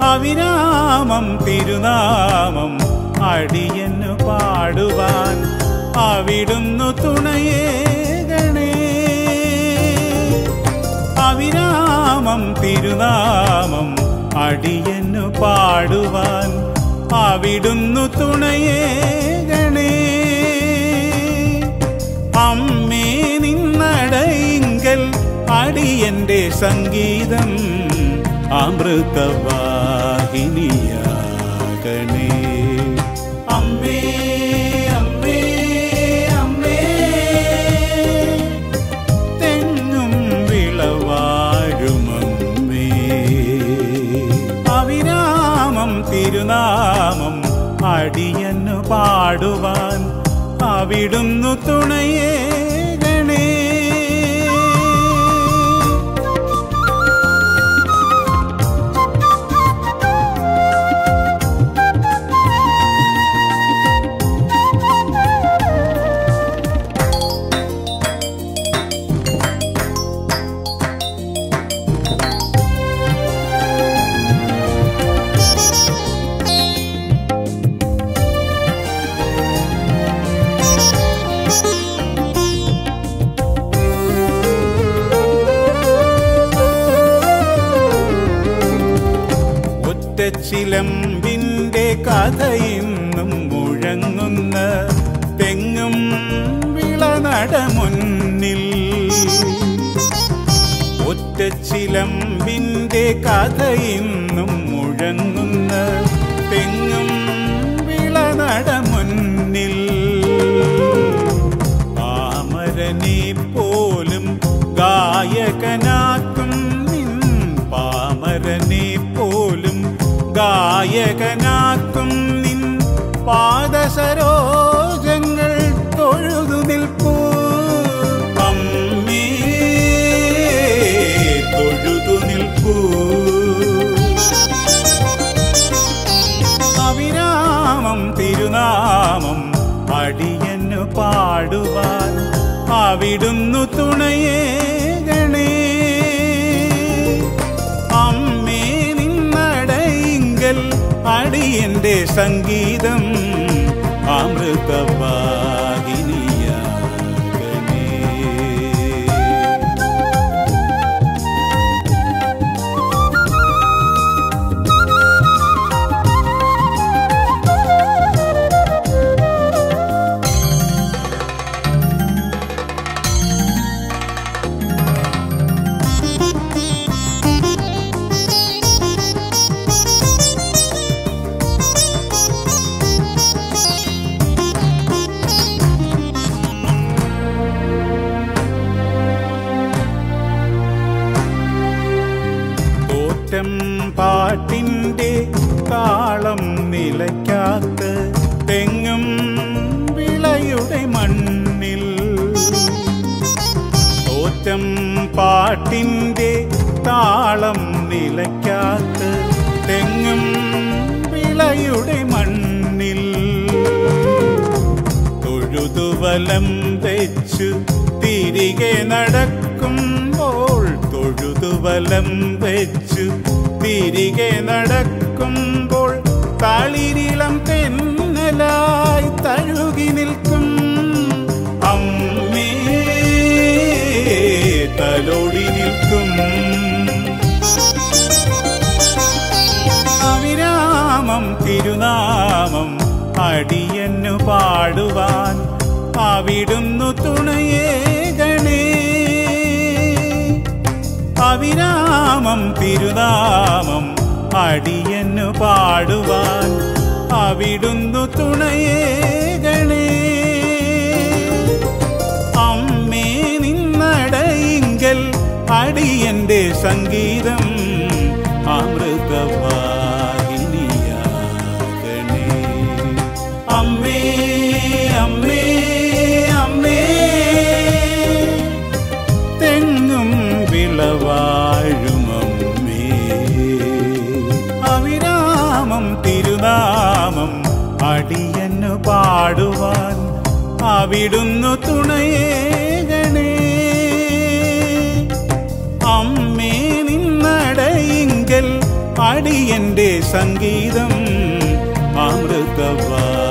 അവിരാമം തിരുനാമം അടിയന്നു പാടുവാൻ അവിടുന്നു തുണയേകണേ അവിരാമം തിരുനാമം അടിയന്നു പാടുവാൻ അവിടുന്നു തുണയേകണേ അമ്മേ നിന്നടയിങ്കൽ അടിയന്റെ സംഗീതം അമൃതവാഹിനിയാകണേ അമ്മേ അമ്മേ അമ്മേ തെങ്ങും വിളവാഴുമമ്മേ അവിരാമം തിരുനാമം അടിയന്നു പാടുവാൻ അവിടുന്നു തുണയേകണേ ഒറ്റച്ചിലമ്പിന്റെ കഥയിന്നും മുഴങ്ങുന്ന തെങ്ങും വിളനട മുന്നിൽ ഒറ്റച്ചിലമ്പിന്റെ കഥയിന്നും മുഴങ്ങുന്ന തെങ്ങും വിളനട മുന്നിൽ പാമരനെ പോലും ഗായകനാക്കും നിൻ പാമരനെ പോലും ഗായകനാക്കും നിൻ പാദസരോജങ്ങൾ തൊഴുതു നിൽപ്പൂ അമ്മേ തൊഴുതു നിൽപ്പൂ അവിരാമം തിരുനാമം അടിയന്നു പാടുവാൻ അവിടുന്നു തുണയേകണേ അമ്മേ നിന്നടയിങ്കൽ അടിയന്റെ സംഗീതം അമൃതവാഹിനിയാകണേ തോറ്റം പാട്ടിൻ്റെ താളം നിലയ്ക്കാത്ത തെങ്ങും വിളയുടെ മണ്ണിൽ തോറ്റം പാട്ടിൻ്റെ താളം നിലയ്ക്കാത്ത തെങ്ങും വിളയുടെ മണ്ണിൽ തൊഴുതുവലം വെച്ചു തിരികെ നടക്കുമ്പോൾ തൊഴുതുവലം വെച്ചു തിരികെ നടക്കുമ്പോൾ തളിരിളം തെന്നലായി തഴുകി നിൽക്കും അമ്മേ തലോടി നിൽക്കും അവിരാമം തിരുനാമം അടിയന്നു പാടുവാൻ അവിടുന്നു തുണയേകണേ അവിരാമം തിരുനാമം അടിയന്നു പാടുവാൻ അവിടുന്നു തുണയേകണേ അമ്മേ നിന്നടയിങ്കൽ അടിയന്റെ സംഗീതം അമൃതവാഹിനിയാകണേ അമ്മേ അമ്മേ അമ്മേ തെങ്ങും വിളവാഴുമമ്മേ അവിരാമം തിരുനാമം അടിയന്നു പാടുവാൻ അവിടുന്നു തുണയേകണേ അമ്മേ നിന്നടയിങ്കൽ അടിയന്റെ സംഗീതം അമൃതവാ